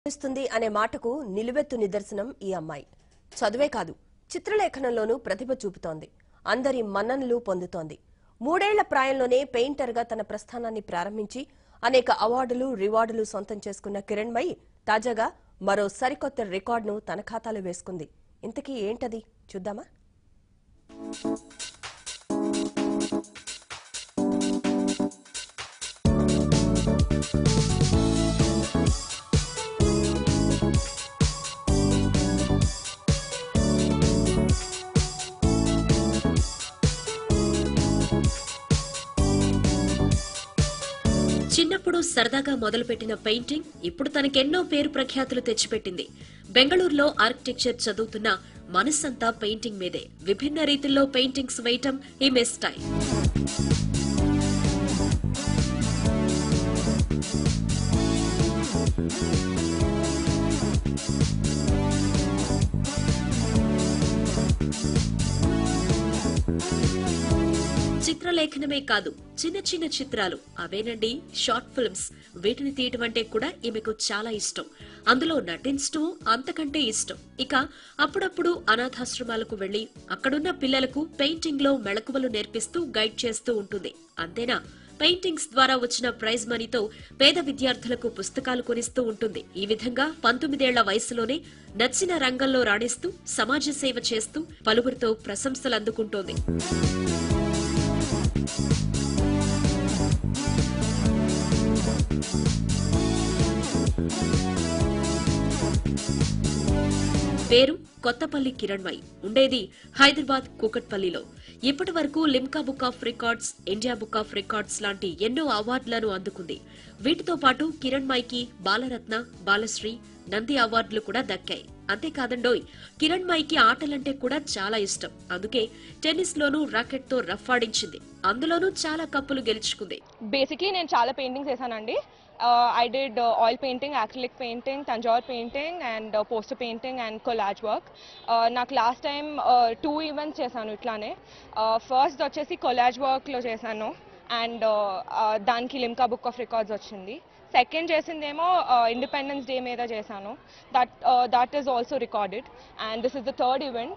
ఇస్తుంది అనే మాటకు నిలువెత్తు నిదర్శనం ఈ అమ్మాయి చదువే కాదు చిత్రలేఖనంలోనూ ప్రతిభ చూపుతోంది అందరి మన్ననలు పొందుతోంది మూడేళ్ల ప్రాయంలోనే పెయింటర్గా తన ప్రస్థానాన్ని ప్రారంభించి అనేక అవార్డులు రివార్డులు సొంతం చేసుకున్న కిరణ్మయి తాజాగా మరో సరికొత్త రికార్డును తన ఖాతాలో వేసుకుంది ఇంతకీ ఏంటది చూద్దామా చిన్నప్పుడు సరదాగా మొదలుపెట్టిన పెయింటింగ్ ఇప్పుడు తనకెన్నో పేరు ప్రఖ్యాతులు తెచ్చిపెట్టింది బెంగళూరులో ఆర్కిటెక్చర్ చదువుతున్న మనస్సంతా పెయింటింగ్ మీదే విభిన్న రీతుల్లో పెయింటింగ్స్ వేయటం ఈమె స్టైల్ చిత్రలేఖనమే కాదు చిన్న చిన్న చిత్రాలు అవేనండి షార్ట్ ఫిల్మ్స్ వీటిని తీయటం అంటే కూడా ఈమెకు చాలా ఇష్టం అందులో నటించడం అంతకంటే ఇష్టం ఇక అప్పుడప్పుడు అనాథాశ్రమాలకు వెళ్లి అక్కడున్న పిల్లలకు పెయింటింగ్ లో మెళకువలు నేర్పిస్తూ గైడ్ చేస్తూ ఉంటుంది అంతేనా పెయింటింగ్స్ ద్వారా వచ్చిన ప్రైజ్ మనీతో పేద విద్యార్థులకు పుస్తకాలు కొనిస్తూ ఉంటుంది ఈ విధంగా పంతొమ్మిదేళ్ల వయసులోనే నచ్చిన రంగంలో రాణిస్తూ సమాజ సేవ చేస్తూ పలువురితో ప్రశంసలు అందుకుంటోంది పేరు కొత్తపల్లి కిరణ్మయి ఉండేది హైదరాబాద్ కూకట్పల్లిలో ఇప్పటి వరకు Limca book of records India book of records లాంటి ఎన్నో అవార్డులను అందుకుంది వీటితో పాటు కిరణ్మయికి బాలరత్న బాలశ్రీ నంది అవార్డులు కూడా దక్కాయి అంతేకాదండోయ్ కిరణ్మయికి ఆటలంటే కూడా చాలా ఇష్టం అందుకే టెన్నిస్ లోనూ రాకెట్ తో రఫ్ ఆడించింది అందులోనూ చాలా కప్పులు గెలుచుకుంది బేసిక్లీ నేను చాలా పెయింటింగ్స్ వేసానండి I did oil painting acrylic painting Thanjavur painting and poster painting and collage work నాకు లాస్ట్ టైం టూ ఈవెంట్స్ చేశాను ఇట్లానే ఫస్ట్ వచ్చేసి కొలాజ్ వర్క్లో చేశాను అండ్ దానికి లిమ్కా బుక్ ఆఫ్ రికార్డ్స్ వచ్చింది సెకండ్ చేసిందేమో ఇండిపెండెన్స్ డే మీద చేశాను that that is also recorded and this is the third event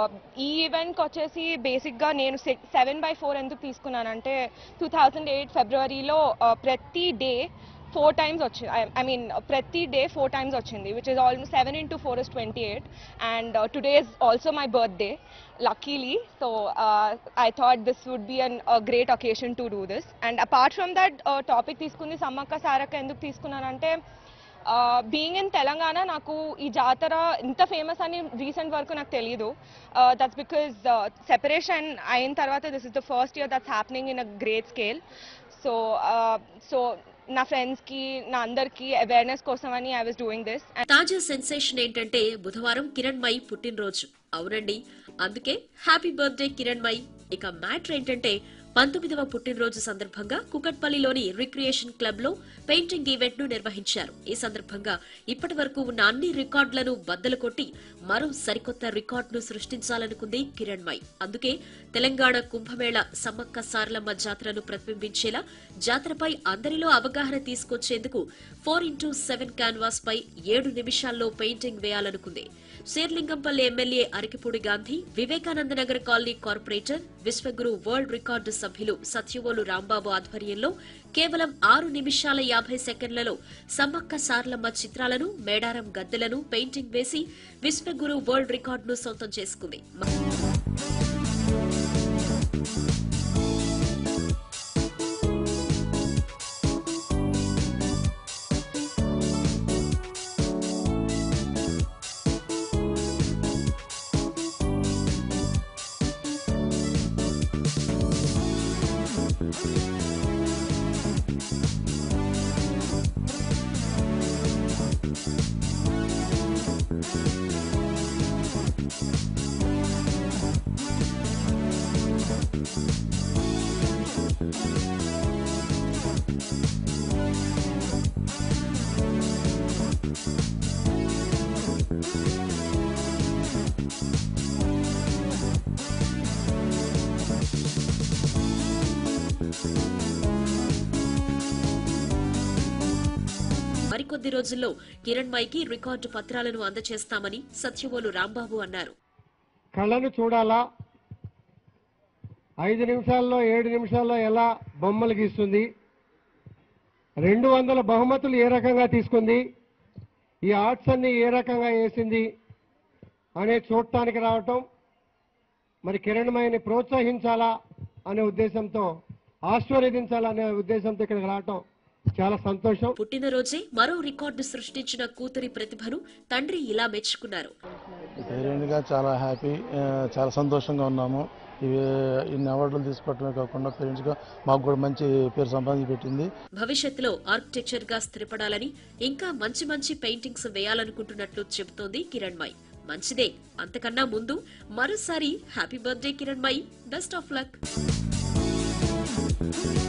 ఈ ఈవెంట్కి వచ్చేసి బేసిక్గా నేను సెవెన్ బై ఫోర్ ఎందుకు తీసుకున్నానంటే టూ థౌజండ్ ఎయిట్ ఫిబ్రవరిలో ప్రతి డే ఫోర్ టైమ్స్ వచ్చింది ఐ మీన్ ప్రతి డే ఫోర్ టైమ్స్ వచ్చింది which is almost seven into four is twenty eight and today is also my birthday luckily so uh, i thought this would be an, a great occasion to do this and apart from that uh, topic తీసుకుంది సమ్మక్క సారక్క ఎందుకు తీసుకున్నానంటే being in Telangana నాకు ఈ జాతర ఇంత famous అని recent వరకు నాకు తెలియదు దట్స్ బికాజ్ సెపరేషన్ అయిన తర్వాత this is the first year that's happening in a great scale so so నా ఫ్రెండ్స్కి నా అందరికీ అవేర్నెస్ కోసం అని ఐ వాస్ డూయింగ్ దిస్ తాజా సెన్సేషన్ ఏంటంటే బుధవారం కిరణ్ మై పుట్టినరోజు అవునండి అందుకే హ్యాపీ బర్త్డే కిరణ్ మై ఇక మ్యాటర్ ఏంటంటే పంతొమ్మిదవ పుట్టినరోజు సందర్భంగా కుకట్పల్లిలోని రిక్రియేషన్ క్లబ్ లో పెయింటింగ్ ఈవెంట్ ను నిర్వహించారు ఈ సందర్భంగా ఇప్పటి వరకు ఉన్న అన్ని రికార్డులను బద్దలు కొట్టి మరో సరికొత్త రికార్డును సృష్టించాలనుకుంది కిరణ్ మై అందుకే తెలంగాణ కుంభమేళ సమ్మక్క సారలమ్మ జాతరను ప్రతిబింబించేలా జాతరపై అందరిలో అవగాహన తీసుకొచ్చేందుకు ఫోర్ ఇంటూ సెవెన్ క్యాన్వాస్ పై ఏడు నిమిషాల్లో పెయింటింగ్ వేయాలనుకుంది Serilingampally MLA Arekapudi Gandhi Vivekananda Nagar colony corporator Vishwaguru world record సభ్యులు సత్యవోలు రాంబాబు ఆధ్వర్యంలో కేవలం ఆరు నిమిషాల యాభై సెకండ్లలో సమ్మక్క సార్లమ్మ చిత్రాలను మేడారం గద్దెలను పెయింటింగ్ వేసి విశ్వగురు వరల్డ్ రికార్డును సొంతం చేసుకుంది మరికొద్ది రోజుల్లో కిరణ్మయికి రికార్డు పత్రాలను అందజేస్తామని సత్యవోలు రాంబాబు అన్నారు కళను చూడాలా ఐదు నిమిషాల్లో ఏడు నిమిషాల్లో ఎలా బొమ్మలు గీస్తుంది రెండు వందల బహుమతులు ఏ రకంగా తీసుకుంది ఈ ఆర్ట్స్ అన్ని ఏ రకంగా వేసింది అనే చూడటానికి రావటం మరి కిరణ్మయిని ప్రోత్సహించాలా అనే ఉద్దేశంతో ఆశీర్వదించాలనే ఉద్దేశంతో ఇక్కడికి రావటం చాలా సంతోషం పుట్టినరోజే మరో రికార్డు సృష్టించిన కూతురి ప్రతిభను తండ్రి ఇలా మెచ్చుకున్నారు పేరెంట్గా చాలా హ్యాపీ ఆ, చాలా సంతోషంగా ఉన్నాము ఇవి ఇన్ని అవార్డులు తీసుకోవటమే కాకుండా పేరెంట్స్గా మాకు కూడా మంచి పేరు సంపాదించి పెట్టింది భవిష్యత్తులో ఆర్కిటెక్చర్ గా స్థిరపడాలని ఇంకా మంచి మంచి పెయింటింగ్స్ వేయాలనుకుంటున్నట్లు చెబుతోంది కిరణ్మయ్ మంచిదే అంతకన్నా ముందు మరోసారి happy birthday Kiranmayi best of luck